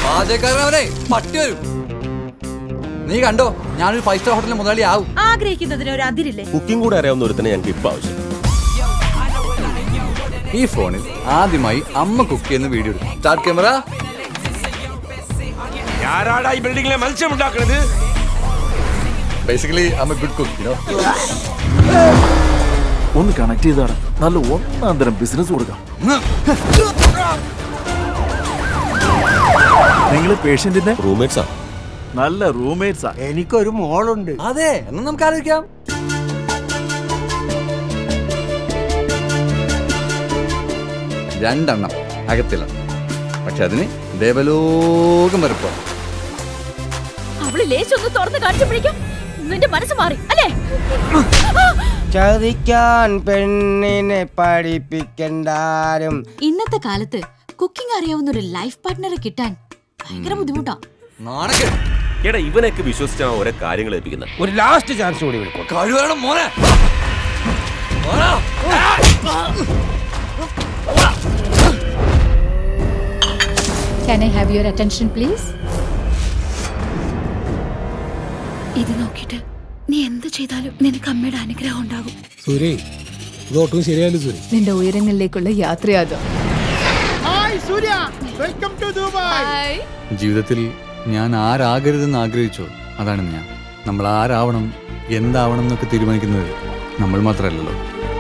പാചകക്കാരനവനെ പട്ടി വരും നീ കണ്ടോ ഞാനൊരു ഫൈവ് സ്റ്റാർ ഹോട്ടലിൽ മുതലാളി ആവും ആഗ്രഹിക്കുന്നതിന് ഒരു അതിരില്ലേ കുക്കിംഗ് കൂടെ അറിയാവുന്ന ഒരുത്തനെ ഞങ്ങൾക്ക് ഇപ്പൊ ആവശ്യം ഈ ഫോണിൽ ആദ്യമായി അമ്മ കുക്ക് ചെയ്യുന്ന വീഡിയോ എടുക്കും സ്റ്റാർട്ട് ക്യാമറ ആരാടാ ഈ ബിൽഡിംഗിലെ മത്സ്യം ഉണ്ടാക്കുന്നത് ബേസിക്കലി അമ്മ ഗുഡ് കുക്ക് യുനോ ഒന്ന് കണക്ട് ചെയ്താണ് നല്ല ഒന്നാം തരം ബിസിനസ് കൊടുക്കാം നിങ്ങൾ പേഷ്യന്റിന്റെ റൂംമേറ്റ്സാ നല്ല റൂംമേറ്റ്സാ എനിക്കൊരു മോളുണ്ട് അതെ എന്നാ നമുക്ക് ആലോചിക്കാം രണ്ടെണ്ണം അകത്തില്ല പക്ഷെ അതിന് ദേവലോകം വരപ്പോ അവള് ലേശൊന്ന് തുറന്ന് കാണിച്ചപ്പോഴേക്കും നിന്റെ മനസ്സ് മാറി അല്ലേ ചതിക്കാൻ പെണ്ണിനെ പഠിപ്പിക്കണ്ടാരും ഇന്നത്തെ കാലത്ത് കുക്കിംഗ് അറിയാവുന്ന ഒരു ലൈഫ് പാർട്ട്ണറെ കിട്ടാൻ ഭയങ്കര ബുദ്ധിമുട്ടാ നാണക്കേട് എടാ ഇവനൊക്കെ വിശ്വസിച്ചാണ് ഓരോ കാര്യങ്ങൾ ഏൽപ്പിക്കുന്നത് ഒരു ലാസ്റ്റ് ചാൻസ് കൂടി വിളിക്കും കഴിവേണം മോനെ മോനാ. Can I have your attention please ഇത് നോക്കിയിട്ട് നീ എന്ത് ചെയ്താലും നിനക്ക് അമ്മയുടെ അനുഗ്രഹം ഉണ്ടാകും സൂര്യ ഇതൊട്ടും ശരിയല്ല സൂര്യ നിന്റെ ഉയരങ്ങളിലേക്കുള്ള യാത്രയാകും ജീവിതത്തിൽ ഞാൻ ആരാകരുതെന്ന് ആഗ്രഹിച്ചോ അതാണ് ഞാൻ നമ്മൾ ആരാവണം എന്താവണം എന്നൊക്കെ തീരുമാനിക്കുന്നത് നമ്മൾ മാത്രമല്ലല്ലോ